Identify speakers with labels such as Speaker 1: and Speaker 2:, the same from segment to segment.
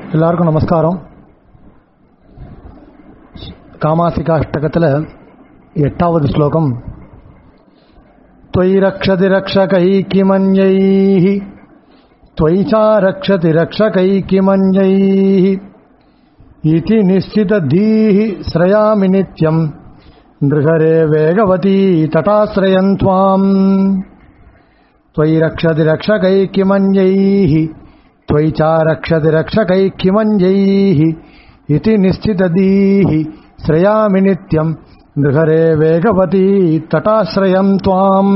Speaker 1: எல்லாருக்கும் நமஸ்காரம் காமாசிகாஷ்டகத்தில் எட்டாவது ஸ்லோகம் त्वयि रक्षति रक्षकैकिमन्यैः त्वयि च रक्षति रक्षकैकिमन्यैः इति निश्चितधीः श्रयामि नित्यम् नृहरे वेगवती तटाश्रयन् त्वाम् त्वयि रक्षति रक्षकैकिमन्यैः त्वयि च रक्षति रक्षकैकिमन्यैः इति निश्चितधीः श्रयामि नित्यम् நிருகரே வேகவதி தட்டாசிரயம் துவாம்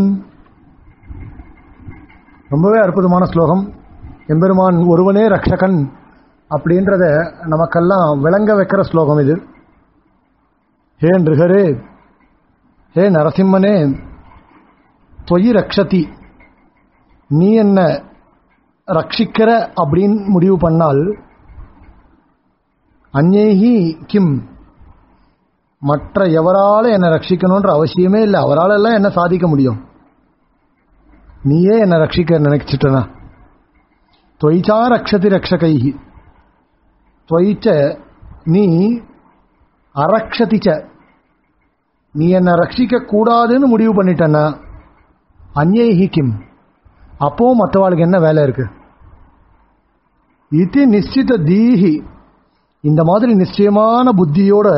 Speaker 1: ரொம்பவே அற்புதமான ஸ்லோகம் எம்பெருமான் ஒருவனே ரக்ஷகன் அப்படின்றத நமக்கெல்லாம் விளங்க வைக்கிற ஸ்லோகம் இது ஹே நிருகரே ஹே நரசிம்மனே தொயி ரக்ஷதி நீ என்ன ரட்சிக்கிற அப்படின்னு முடிவு பண்ணால் அந்நேகி கிம் மற்ற எவரால என்னை ரட்சிக்கணுன்ற அவசியமே இல்லை அவரால் எல்லாம் என்ன சாதிக்க முடியும் நீயே என்னை ரட்சிக்க நினைச்சிட்டனா தொய்ச்சா ரக்ஷதி ரக்ஷகைஹி தொய்ச்ச நீ அரக்ஷதிச்ச நீ என்னை ரட்சிக்க கூடாதுன்னு முடிவு பண்ணிட்டனா அந்நேகி கிம் அப்போ மற்றவாளுக்கு என்ன வேலை இருக்கு இது நிச்சித தீஹி இந்த மாதிரி நிச்சயமான புத்தியோட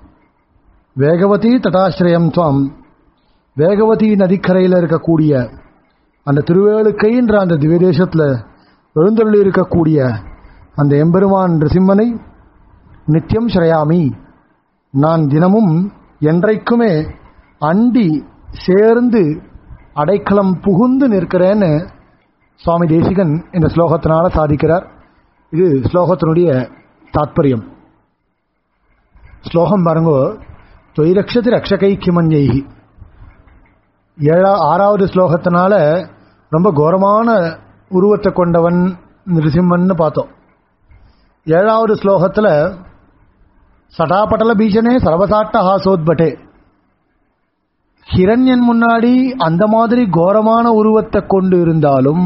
Speaker 1: வேகவதி தட்டாசிரயம் துவம் வேகவதி நதிக்கரையில் இருக்கக்கூடிய அந்த திருவேலுக்கைன்ற அந்த திவ்யதேசத்தில் எழுந்தருளி இருக்கக்கூடிய அந்த எம்பெருமான் ரிசிம்மனை நித்தியம் ஸ்ரயாமி நான் தினமும் என்றைக்குமே அண்டி சேர்ந்து அடைக்கலம் புகுந்து நிற்கிறேன்னு சுவாமி தேசிகன் இந்த ஸ்லோகத்தினால சாதிக்கிறார் இது ஸ்லோகத்தினுடைய தாத்பரியம் ஸ்லோகம் பாருங்கோ தொய்ரக்ஷதி ரக்ஷகைக்கிமஞ்சைகி ஏழா ஆறாவது ஸ்லோகத்தினால ரொம்ப கோரமான உருவத்தை கொண்டவன் நிருசிம்மன்னு பார்த்தோம் ஏழாவது ஸ்லோகத்தில் சடாபட்டல பீஜனே சர்வசாட்ட ஹாசோத்பட்டே ஹிரண்யன் முன்னாடி அந்த மாதிரி கோரமான உருவத்தை கொண்டு இருந்தாலும்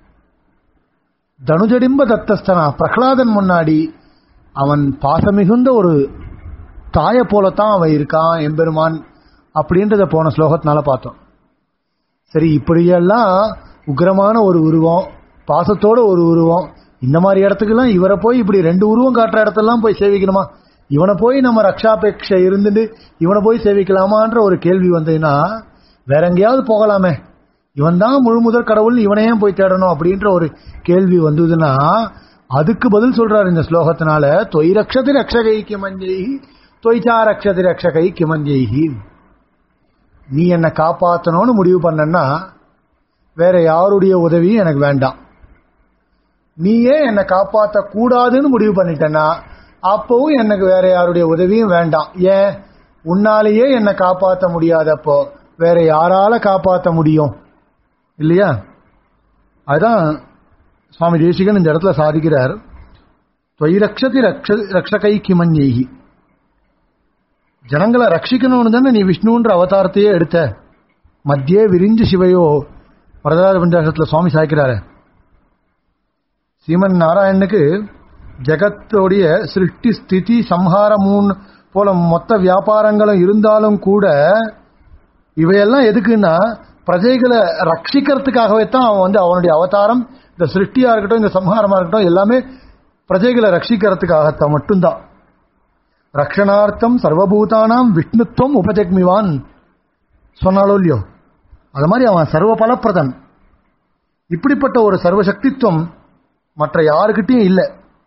Speaker 1: தனுஜடிம்ப தத்தஸ்தனா பிரகலாதன் முன்னாடி அவன் பாசமிகுந்த ஒரு தாய போலத்தான் அவன் இருக்கான் எம்பெருமான் அப்படின்றத போன ஸ்லோகத்தினால பார்த்தோம் சரி இப்படியெல்லாம் உக்ரமான ஒரு உருவம் பாசத்தோட ஒரு உருவம் இந்த மாதிரி இடத்துக்குலாம் இவரை போய் இப்படி ரெண்டு உருவம் காட்டுற இடத்தெல்லாம் போய் சேவிக்கணுமா இவனை போய் நம்ம ரக்ஷாபேட்சை இருந்துட்டு இவனை போய் சேவிக்கலாமான்ற ஒரு கேள்வி வந்ததுன்னா வேற எங்கேயாவது போகலாமே இவன் தான் முழு முதல் கடவுள் இவனையே போய் தேடணும் அப்படின்ற ஒரு கேள்வி வந்ததுன்னா அதுக்கு பதில் சொல்றாரு இந்த ஸ்லோகத்தினால தொய் ரக்ஷதி ரக்ஷகைக்கு மஞ்சை தொய்ச்சா ரக்ஷதி ரக்ஷகை கிமஞ்சைஹி நீ என்னை காப்பாற்றணும்னு முடிவு பண்ணனா வேற யாருடைய உதவியும் எனக்கு வேண்டாம் நீயே என்னை காப்பாற்ற கூடாதுன்னு முடிவு பண்ணிட்டனா அப்பவும் எனக்கு வேற யாருடைய உதவியும் வேண்டாம் ஏன் உன்னாலேயே என்னை காப்பாற்ற முடியாதப்போ வேற யாரால காப்பாற்ற முடியும் இல்லையா அதுதான் சுவாமி தேசிகன் இந்த இடத்துல சாதிக்கிறார் தொய்ரக்ஷதி ரக்ஷ ரக்ஷகை கிமஞ்சைஹி ஜனங்களை ரட்சிக்கணும்னு தானே நீ விஷ்ணுன்ற அவதாரத்தையே எடுத்த மத்தியே விரிஞ்சு சிவையோ வரதராஜ பஞ்சாசத்தில் சுவாமி சாய்க்கிறாரு சீமன் நாராயணனுக்கு ஜெகத்தோடைய சிருஷ்டி ஸ்திதி சம்ஹாரமூன் போல மொத்த வியாபாரங்களும் இருந்தாலும் கூட இவையெல்லாம் எதுக்குன்னா பிரஜைகளை ரட்சிக்கிறதுக்காகவே தான் அவன் வந்து அவனுடைய அவதாரம் இந்த சிருஷ்டியா இருக்கட்டும் இந்த சம்ஹாரமா இருக்கட்டும் எல்லாமே பிரஜைகளை ரட்சிக்கிறதுக்காகத்தான் மட்டும்தான் ரக்ஷணார்த்தம் சர்வபூதானாம் விஷ்ணுத்துவம் உபஜக்மிவான் சொன்னாலோ இல்லையோ அது மாதிரி அவன் சர்வ பலப்பிரதன் இப்படிப்பட்ட ஒரு சர்வசக்தித்துவம் மற்ற யாருக்கிட்டையும் இல்லை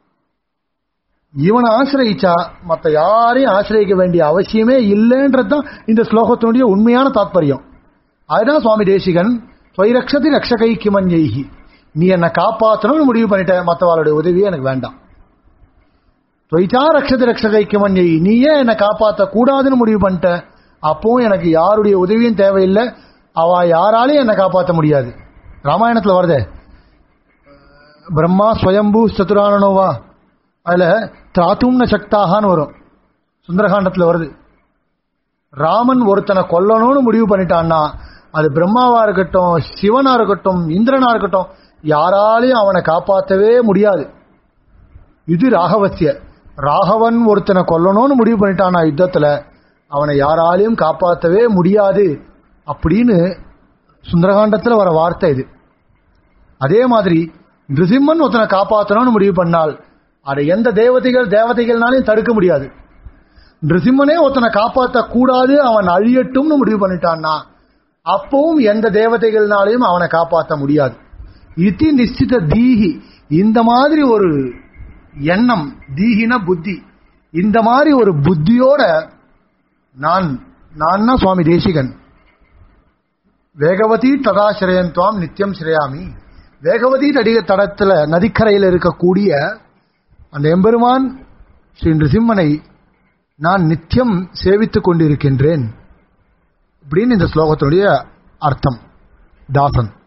Speaker 1: இவனை ஆசிரியிச்சா மற்ற யாரையும் ஆசிரியக்க வேண்டிய அவசியமே இல்லைன்றதுதான் இந்த ஸ்லோகத்தினுடைய உண்மையான தாத்பரியம் அதுதான் சுவாமி தேசிகன் தொய்ரக்ஷதி ரக்ஷகை கிமஞ்சைகி நீ என்னை காப்பாற்றணும்னு முடிவு பண்ணிட்ட மற்றவாளுடைய உதவியே எனக்கு வேண்டாம் தொய்ச்சா ரக்ஷதி ரக்ஷகைக்கு மஞ்சை நீயே என்னை காப்பாற்ற கூடாதுன்னு முடிவு பண்ணிட்ட அப்பவும் எனக்கு யாருடைய உதவியும் தேவையில்லை அவ யாராலையும் என்னை காப்பாற்ற முடியாது ராமாயணத்தில் வருதே பிரம்மா ஸ்வயம்பு சதுரானனோவா அதில் திராத்தும்ன சக்தாகான்னு வரும் சுந்தரகாண்டத்தில் வருது ராமன் ஒருத்தனை கொல்லணும்னு முடிவு பண்ணிட்டான்னா அது பிரம்மாவா இருக்கட்டும் சிவனா இருக்கட்டும் இந்திரனா இருக்கட்டும் யாராலையும் அவனை காப்பாற்றவே முடியாது இது ராகவசிய ராகவன் ஒருத்தனை கொல்லணும்னு முடிவு பண்ணிட்டானா யுத்தத்துல அவனை யாராலையும் காப்பாற்றவே முடியாது அப்படின்னு சுந்தரகாண்டத்துல வர வார்த்தை இது அதே மாதிரி நிருசிம்மன் ஒருத்தனை காப்பாற்றணும்னு முடிவு பண்ணால் அதை எந்த தேவதைகள் தேவதைகள்னாலையும் தடுக்க முடியாது நிருசிம்மனே ஒருத்தனை காப்பாற்ற கூடாது அவன் அழியட்டும்னு முடிவு பண்ணிட்டான்னா அப்பவும் எந்த தேவதைகள்னாலையும் அவனை காப்பாற்ற முடியாது இதி நிச்சித தீஹி இந்த மாதிரி ஒரு எண்ணம் தீஹின புத்தி இந்த மாதிரி ஒரு புத்தியோட நான் நான் சுவாமி தேசிகன் வேகவதி ததாசிரயன் துவாம் நித்தியம் சிரயாமி வேகவதி நடிக தடத்துல நதிக்கரையில் இருக்கக்கூடிய அந்த எம்பெருமான் ஸ்ரீ நிருசிம்மனை நான் நித்தியம் சேவித்துக் கொண்டிருக்கின்றேன் அப்படின்னு இந்த ஸ்லோகத்தினுடைய அர்த்தம் தாசன்